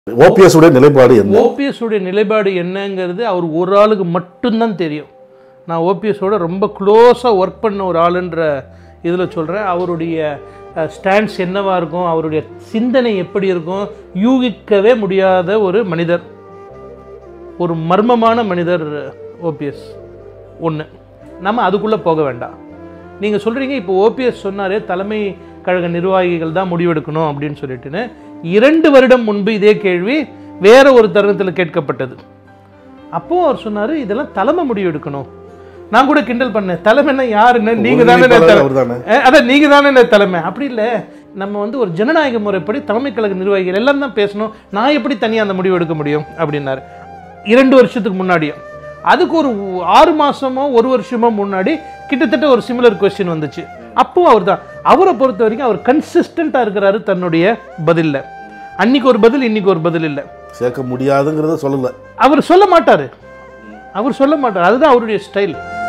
OPS உடைய நிலைப்பாடு என்ன ஓபிஎஸ் உடைய நிலைப்பாடு என்னங்கிறது அவர் ஒரு ஆளுக்கு மட்டும்தான் தெரியும் நான் ஓபிஎஸோட ரொம்ப க்ளோஸாக ஒர்க் பண்ண ஒரு ஆளுன்ற இதில் சொல்கிறேன் அவருடைய ஸ்டாண்ட்ஸ் என்னவா இருக்கும் அவருடைய சிந்தனை எப்படி இருக்கும் யூகிக்கவே முடியாத ஒரு மனிதர் ஒரு மர்மமான மனிதர் ஓபிஎஸ் ஒன்று நம்ம அதுக்குள்ளே போக வேண்டாம் நீங்கள் சொல்கிறீங்க இப்போ ஓபிஎஸ் சொன்னாரே தலைமை கழக நிர்வாகிகள் தான் முடிவெடுக்கணும் அப்படின்னு சொல்லிட்டுன்னு இரண்டு வருடம் முன்பு இதே கேள்வி வேற ஒரு தருணத்தில் கேட்கப்பட்டது அப்போ அவர் சொன்னார் இதெல்லாம் தலைமை முடிவெடுக்கணும் நான் கூட கிண்டல் பண்ணேன் தலைமைன்னா யாருன்னு நீங்கள் தானே தலைமை அவர்தானே அஹ் அதான் நீங்க தானே தலைமை அப்படி இல்லை நம்ம வந்து ஒரு ஜனநாயக முறைப்படி தலைமை கழக நிர்வாகிகள் எல்லாம் தான் பேசணும் நான் எப்படி தனியாக அந்த முடிவு எடுக்க முடியும் அப்படின்னாரு இரண்டு வருஷத்துக்கு முன்னாடியும் அதுக்கு ஒரு ஆறு மாசமோ ஒரு வருஷமோ முன்னாடி கிட்டத்தட்ட ஒரு சிமிலர் கொஸ்டின் வந்துச்சு அப்போ அவர் தான் அவரை பொறுத்த வரைக்கும் அவர் கன்சிஸ்டண்ட்டாக இருக்கிறாரு தன்னுடைய பதில்ல அன்னைக்கு ஒரு பதில் இன்னைக்கு ஒரு பதில் இல்லை சேர்க்க முடியாதுங்கிறத சொல்லல அவர் சொல்ல மாட்டாரு அவர் சொல்ல மாட்டார் அதுதான் அவருடைய ஸ்டைல்